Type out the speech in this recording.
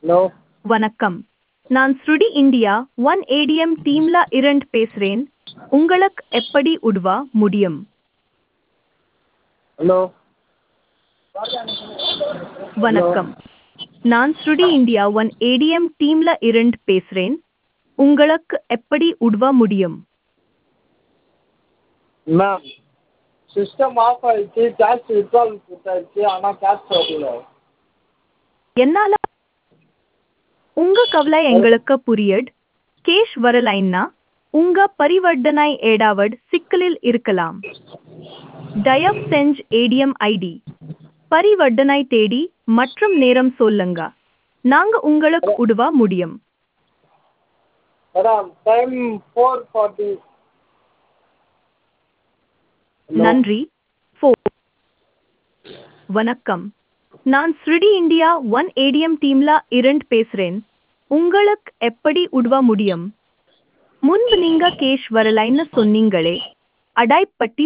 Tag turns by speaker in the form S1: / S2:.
S1: hello
S2: வணக்கம் நான் ஸ்ருடி இந்தியா ஒன் ஏடிஎம் டீம்ல இரண்டு பேசுறேன் உங்களுக்கு எப்படி உதவ முடியும்
S1: ஹலோ
S2: வணக்கம் நான் ஸ்ருடி இந்தியா ஒன் ஏடிஎம் டீம்ல இரண்டு பேசுறேன் உங்களுக்கு எப்படி உதவ முடியும்
S1: மேம் சிஸ்டம் ஆஃப் ஆயிடுச்சு கேஷ் வித்ட்ரால் கொடுத்தாச்சு ஆனால் கேஷ் வரல
S2: என்னால உங்க கவலை எங்களுக்கு புரியட் கேஷ் வரலைன்னா உங்க பரிவர்த்தனை ஏடாவட் சிக்கலில் இருக்கலாம் தயவு செஞ்சு ஏடிஎம் ஐடி பரிவர்த்தனை தேடி மற்றும் நேரம் சொல்லுங்க நாங்க உங்களுக்கு உதவ முடியும்
S1: மேடம் டைம் ஃபோர் ஃபார்ட்டி
S2: நன்றி ஃபோ வணக்கம் நான் ஸ்ருடி இந்தியா ஒன் ஏடிஎம் டீம்ல இரண்டு பேசுறேன் உங்களுக்கு எப்படி உதவ முடியும் முன்பு நீங்க கேஷ் வரலைன்னு சொன்னீங்களே அடாய்ப்பட்டி